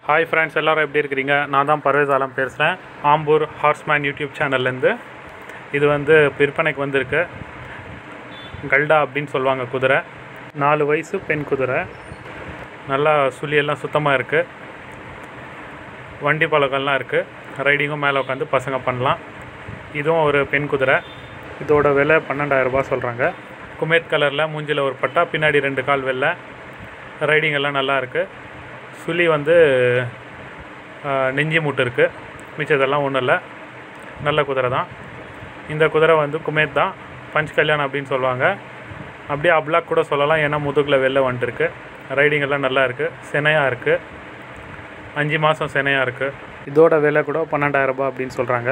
hi friends எல்லாரும் எப்படி இருக்கிறீங்க நான் தான் பர்வேஸ் ஆலம் பேசுகிறேன் ஆம்பூர் ஹார்ஸ்மேன் யூடியூப் சேனல்லேருந்து இது வந்து விற்பனைக்கு வந்திருக்கு கல்டா அப்படின்னு சொல்லுவாங்க குதிரை நாலு வயசு பெண் குதிரை நல்லா சுழியெல்லாம் சுத்தமாக இருக்குது வண்டி பழக்கம்லாம் இருக்குது ரைடிங்கும் மேலே உட்காந்து பசங்க பண்ணலாம் இதுவும் ஒரு பெண் குதிரை இதோட விலை பன்னெண்டாயிரம் ரூபாய் சொல்கிறாங்க குமேத் கலரில் மூஞ்சில் ஒரு பட்டா பின்னாடி ரெண்டு கால் வெள்ளை ரைடிங் எல்லாம் நல்லா இருக்குது சுழி வந்து ஆஹ், நெஞ்சி மூட்டு இருக்குது மிச்சதெல்லாம் ஒன்றும் இல்லை நல்ல குதிரை தான் இந்த குதிரை வந்து குமேத் தான் பஞ்ச் கல்யாணம் அப்படின்னு சொல்லுவாங்க அப்படியே அப்ளாக் கூட சொல்லலாம் ஏன்னா முதுகில் வெளில வந்துட்டுருக்கு ரைடிங் எல்லாம் நல்லா இருக்குது சினையாக இருக்குது அஞ்சு மாதம் சினையாக இருக்குது இதோட விலை கூட பன்னெண்டாயிரம் ரூபாய் அப்படின்னு சொல்கிறாங்க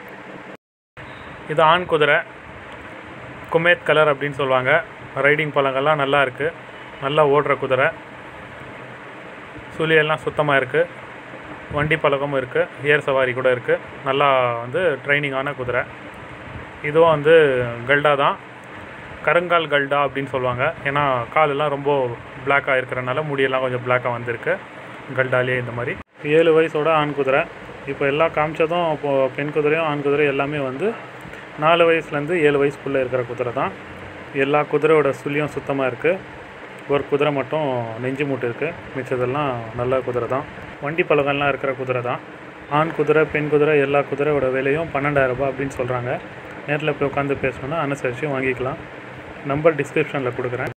இது ஆண் குதிரை குமேத் கலர் அப்படின்னு சொல்லுவாங்க ரைடிங் பழங்கள்லாம் நல்லா இருக்குது நல்லா ஓடுற குதிரை சுழியெல்லாம் சுத்தமாக இருக்குது வண்டி பழக்கமும் இருக்குது ஏர் சவாரி கூட இருக்குது நல்லா வந்து ட்ரைனிங்கான குதிரை இதுவும் வந்து கல்டா தான் கருங்கால் கல்டா அப்படின்னு சொல்லுவாங்க ஏன்னா காலெல்லாம் ரொம்ப பிளாக்காக இருக்கிறனால முடியெல்லாம் கொஞ்சம் பிளாக்காக வந்திருக்கு கல்டாலே இந்த மாதிரி ஏழு வயசோட ஆண் குதிரை இப்போ எல்லாம் காமிச்சதும் இப்போது பெண் குதிரையும் ஆண் குதிரை எல்லாமே வந்து நாலு வயசுலேருந்து ஏழு வயசுக்குள்ளே இருக்கிற குதிரை தான் எல்லா குதிரையோட சுழியும் சுத்தமாக இருக்குது ஒரு குதிரை மட்டும் நெஞ்சு மூட்டு இருக்குது மிச்சதெல்லாம் நல்ல குதிரை தான் வண்டி பழகம்லாம் இருக்கிற குதிரை தான் ஆண் குதிரை பெண் குதிரை எல்லா குதிரையோட விலையும் பன்னெண்டாயிரம் ரூபாய் அப்படின்னு சொல்கிறாங்க நேரில் போய் உட்காந்து பேசணுன்னா அனுசரித்து வாங்கிக்கலாம் நம்பர் டிஸ்கிரிப்ஷனில் கொடுக்குறேன்